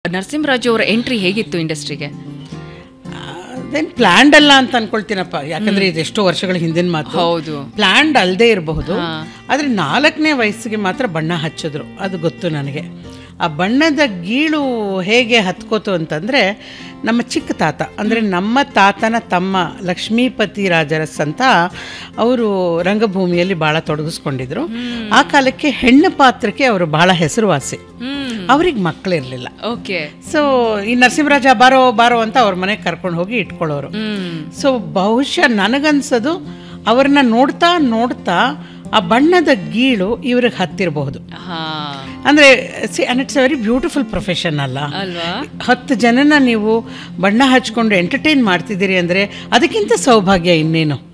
ನರಸಿಂಹರಾಜು ಅವರ ಎಂಟ್ರಿ ಹೇಗಿತ್ತು ಇಂಡಸ್ಟ್ರಿಗೆ ದೆನ್ ಪ್ಲ್ಯಾಂಡ್ ಅಲ್ಲ ಅಂತ ಅನ್ಕೊಳ್ತೀನಪ್ಪ ಯಾಕಂದ್ರೆ ಇದೆಷ್ಟೋ ವರ್ಷಗಳ ಹಿಂದಿನ ಮಾತು ಹೌದು ಪ್ಲ್ಯಾಂಡ್ ಅಲ್ಲದೆ ಇರಬಹುದು ಆದರೆ ನಾಲ್ಕನೇ ವಯಸ್ಸಿಗೆ ಮಾತ್ರ ಬಣ್ಣ ಹಚ್ಚಿದ್ರು ಅದು ಗೊತ್ತು ನನಗೆ ಆ ಬಣ್ಣದ ಗೀಳು ಹೇಗೆ ಹತ್ಕೋತು ಅಂತಂದರೆ ನಮ್ಮ ಚಿಕ್ಕ ತಾತ ಅಂದರೆ ನಮ್ಮ ತಾತನ ತಮ್ಮ ಲಕ್ಷ್ಮೀಪತಿ ರಾಜರಸ್ ಅಂತ ಅವರು ರಂಗಭೂಮಿಯಲ್ಲಿ ಭಾಳ ತೊಡಗಿಸ್ಕೊಂಡಿದ್ರು ಆ ಕಾಲಕ್ಕೆ ಹೆಣ್ಣು ಪಾತ್ರಕ್ಕೆ ಅವರು ಭಾಳ ಹೆಸರುವಾಸಿ ಹ್ಮ್ ಅವ್ರಿಗೆ ಮಕ್ಕಳಿರಲಿಲ್ಲ ಓಕೆ ಸೊ ಈ ನರಸಿಂಹರಾಜ ಬಾರೋ ಬಾರೋ ಅಂತ ಅವ್ರ ಮನೆಗೆ ಕರ್ಕೊಂಡು ಹೋಗಿ ಇಟ್ಕೊಳ್ಳೋರು ಹ್ಮ್ ಸೊ ಬಹುಶಃ ನನಗನ್ಸೋದು ಅವ್ರನ್ನ ನೋಡ್ತಾ ನೋಡ್ತಾ ಆ ಬಣ್ಣದ ಗೀಳು ಇವ್ರಿಗೆ ಹತ್ತಿರಬಹುದು ಹಾ ಅಂದರೆ see and it's a very beautiful profession ಅಲ್ಲ ಅಲ್ವಾ ಹತ್ತು ಜನನ ನೀವು ಬಣ್ಣ ಹಚ್ಕೊಂಡು ಎಂಟರ್ಟೈನ್ ಮಾಡ್ತಿದ್ದೀರಿ ಅಂದರೆ ಅದಕ್ಕಿಂತ ಸೌಭಾಗ್ಯ ಇನ್ನೇನು